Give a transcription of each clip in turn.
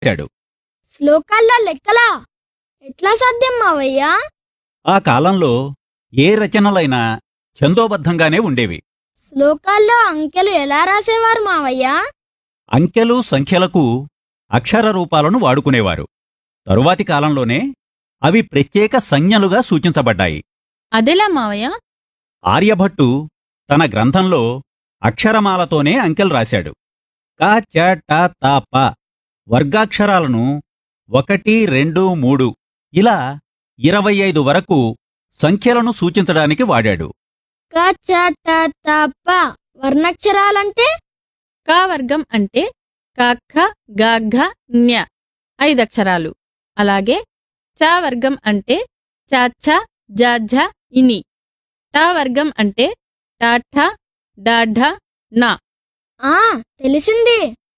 పెట్టాడు శ్లోకాల్లో లెక్కలా ఎట్లా సాధ్యం మావయ్యా ఆ కాలంలో ఏ రచనలైనా ఛందోబద్ధంగానే ఉండేవి శ్లోకాల్లో అంకెలు ఎలా రాసేవారు మావయ్యా అంకెలు సంఖ్యలకు అక్షర రూపాలను వాడుకునేవారు తరువాతి కాలంలోనే అవి ప్రత్యేక సంజ్ఞలుగా సూచించబడ్డాయి అదెలా మావయ్య ఆర్యభట్టు తన గ్రంథంలో అక్షరమాలతోనే అంకెలు రాశాడు క చ ట త ప వర్గాక్షరాలను ఒకటి రెండు మూడు ఇలా ఇరవై ఐదు వరకు సంఖ్యలను సూచించడానికి వాడాడు క చ ట త ప వర్ణాక్షరాలంటే కా వర్గం అంటే కాఖ గాఘ జ్ఞ ఐదక్షరాలు అలాగే చా వర్గం అంటే చాఛ జాఝ ఇని టా వర్గం అంటే టాఠ డాఢ నా ఆ తెలిసింది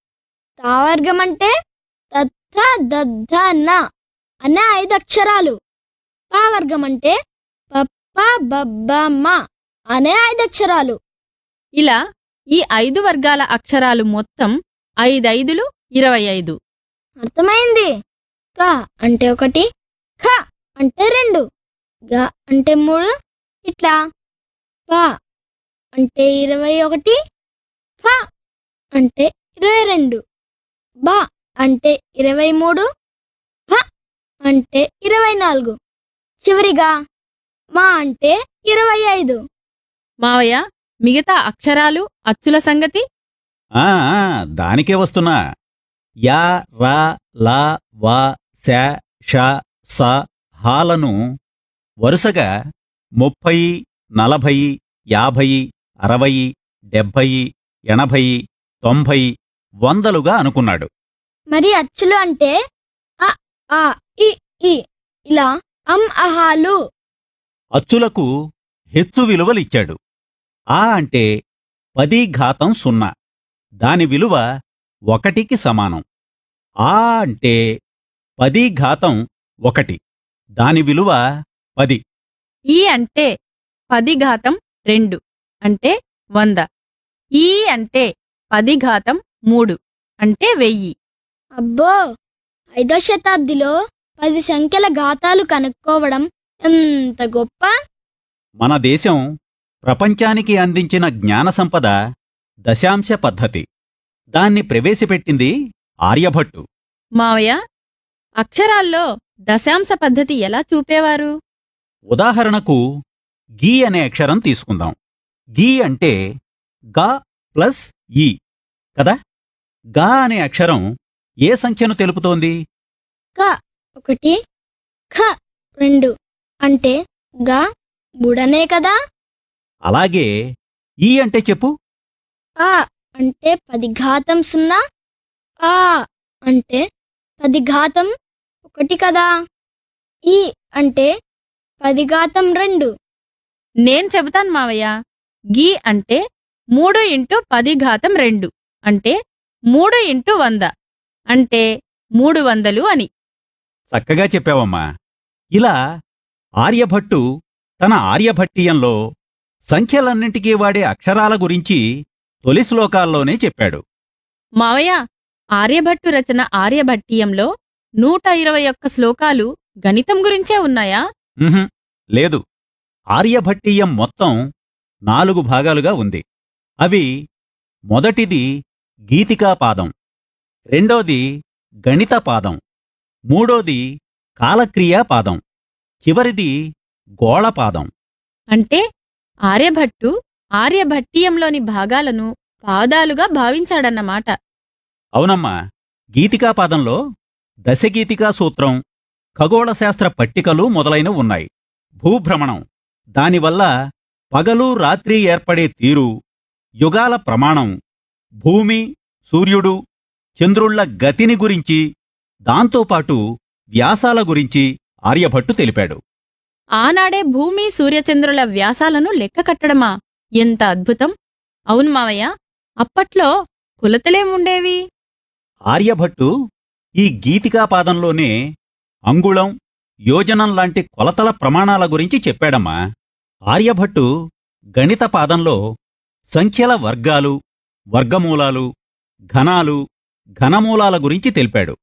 తావర్గం అంటే తత్థ దద్ధ న అనే ఐదు అక్షరాలు పావర్గం అంటే పప్ప బబ్బ మ అనే ఐదు అక్షరాలు ఇలా ఈ ఐదు వర్గాల అక్షరాలు మొత్తం ఐదైదులు ఇరవై ఐదు అర్థమైంది క అంటే ఒకటి ఖ అంటే రెండు గ అంటే మూడు ఇట్లా ప అంటే ఇరవై ఒకటి ఫ అంటే ఇరవై రెండు బ అంటే ఇరవై మూడు ఫ అంటే ఇరవై నాలుగు చివరిగా మా అంటే ఇరవై ఐదు మావయ్య మిగతా అక్షరాలు అచ్చుల సంగతి ఆ ఆ, దానికే వస్తున్నా యా రా లా వా శ ష స హాలను వరుసగా ముప్పై నలభై యాభై అరవై డెబ్భై ఎనభై తొంభై వందలుగా అనుకున్నాడు మరి అచ్చులు అంటే అ ఆ ఇ ఈ ఇలా అం అహాలు అచ్చులకు హెచ్చు విలువలిచ్చాడు ఆ అంటే పది ఘాతం సున్నా దాని విలువ ఒకటికి సమానం ఆ అంటే పది ఘాతం ఒకటి దాని విలువ పది ఈ అంటే పది ఘాతం రెండు అంటే వంద ఈ అంటే పది ఘాతం మూడు అంటే వెయ్యి అబ్బో ఐదో శతాబ్దిలో పది సంఖ్యల ఘాతాలు కనుక్కోవడం ఎంత గొప్ప మన దేశం ప్రపంచానికి అందించిన జ్ఞాన సంపద దశాంశ పద్ధతి దాన్ని ప్రవేశపెట్టింది ఆర్యభట్టు మావయ్య అక్షరాల్లో దశాంశ పద్ధతి ఎలా చూపేవారు ఉదాహరణకు గీ అనే అక్షరం తీసుకుందాం గీ అంటే గా ప్లస్ ఈ కదా గా అనే అక్షరం ఏ సంఖ్యను తెలుపుతోంది క ఒకటి ఖ రెండు అంటే గా మూడనే కదా అలాగే ఈ అంటే చెప్పు ఆ అంటే పది ఘాతం సున్నా ఆ అంటే పది ఘాతం ఒకటి కదా ఈ అంటే పది ఘాతం రెండు నేను చెబుతాను మావయ్య గీ అంటే మూడు ఇంటూ పది ఘాతం రెండు అంటే మూడు ఇంటూ వంద అంటే మూడు వందలు అని చక్కగా చెప్పావమ్మా ఇలా ఆర్యభట్టు తన ఆర్యభట్టీయంలో సంఖ్యలన్నింటికీ వాడే అక్షరాల గురించి తొలి శ్లోకాల్లోనే చెప్పాడు మావయ్య ఆర్యభట్టు రచన ఆర్యభట్టీయంలో నూట ఇరవై ఒక్క శ్లోకాలు గణితం గురించే ఉన్నాయా ఉహుం, లేదు ఆర్యభట్టీయం మొత్తం నాలుగు భాగాలుగా ఉంది అవి మొదటిది గీతికా పాదం రెండోది గణిత పాదం మూడోది కాలక్రియా పాదం చివరిది గోళపాదం అంటే ఆర్యభట్టు ఆర్యభట్టీయంలోని భాగాలను పాదాలుగా భావించాడన్నమాట అవునమ్మా గీతికా పాదంలో దశగీతికా సూత్రం ఖగోళశాస్త్ర పట్టికలు మొదలైనవి ఉన్నాయి భూభ్రమణం దానివల్ల పగలు రాత్రి ఏర్పడే తీరు యుగాల ప్రమాణం భూమి సూర్యుడు చంద్రుళ్ల గతిని గురించి దాంతోపాటు వ్యాసాల గురించి ఆర్యభట్టు తెలిపాడు ఆనాడే భూమి సూర్యచంద్రుల వ్యాసాలను లెక్క కట్టడమా ఎంత అద్భుతం అవును మావయ్య అప్పట్లో కొలతలేముండేవి ఆర్యభట్టు ఈ గీతికా పాదంలోనే అంగుళం యోజనం లాంటి కొలతల ప్రమాణాల గురించి చెప్పాడమ్మా ఆర్యభట్టు గణిత పాదంలో సంఖ్యల వర్గాలు వర్గమూలాలు ఘనాలు ఘనమూలాల గురించి తెలిపాడు